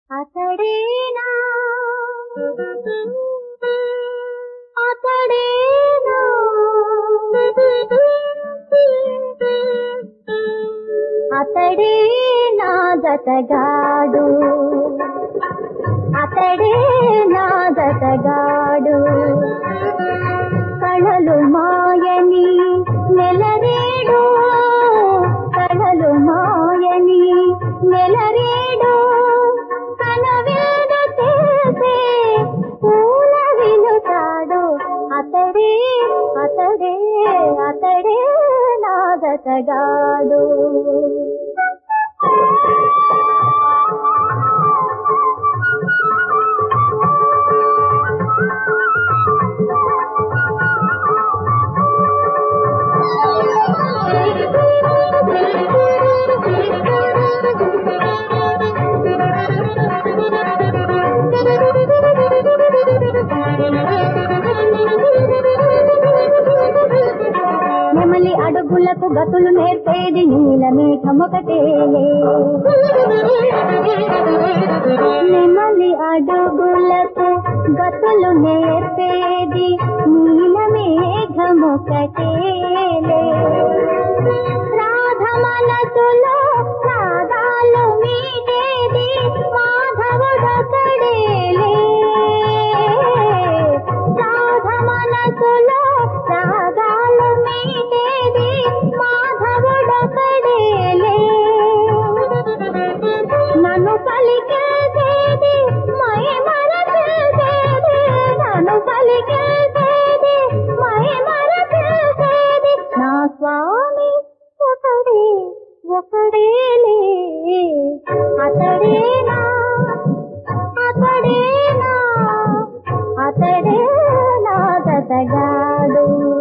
అతడేనా అతడేనా అతడే నా జతగాడు అతడే నా జతగాడు కళలు మాయని నెలరేడు కళలు మాయని నెలరేడు కనవేద చేసే పూల విలుతాడు అతడే అతడే అతడే నా జతగాడు నెమలి అడుగులకు గతులు నేర్పేది నీల మేఘమొకటేలే నెమలి అడుగులకు గతులు నేర్పేది నీల మేఘమొకటేలే రాధ మనసులో రాగాలు మీటేది మాధవుడొకడేలే రాధ మనసులో రాగాలు మీటేది మాధవుడొకడేలే నన్ను పలికేసేది మై మరచేసేది నన్ను పలికేసేది మై మరచేసేది నా స్వామి ఒకడే ఒకడేలే అతడేనా అతడేనా అతడే నా దతగాడు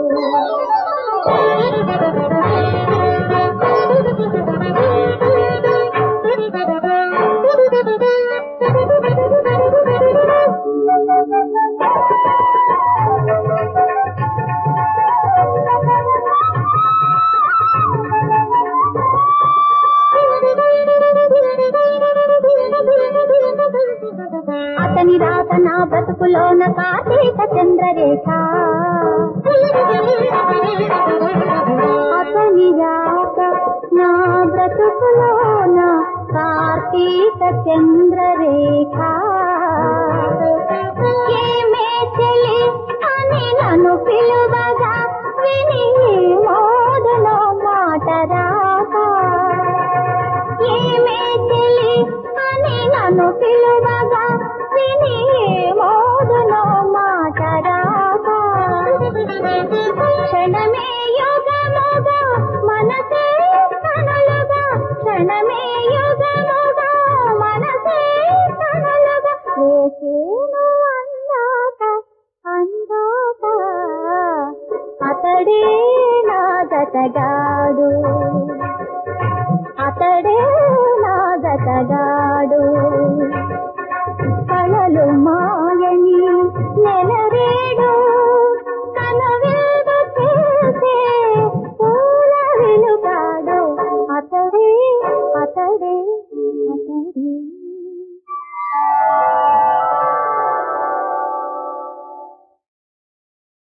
అతని రాత నా బ్రతుకులోన కార్తీక చంద్రరేఖ అతని రాత నా బ్రతుకులోన కార్తీక చంద్రరేఖ ఏమే చెలి అని నన్ను పిలువగా విని మోదలో మాట రాక ఏమే చెలి అని నన్ను పిలువగా విని మోదులో మాట రాక క్షణమే యుగముగా మనసే కనులుగా క్షణమే యుగముగా మనసే కనులుగా వేసేను అందాక అందాక అతడే నా జతగాడు అతడే నా జతగాడు కళలు మా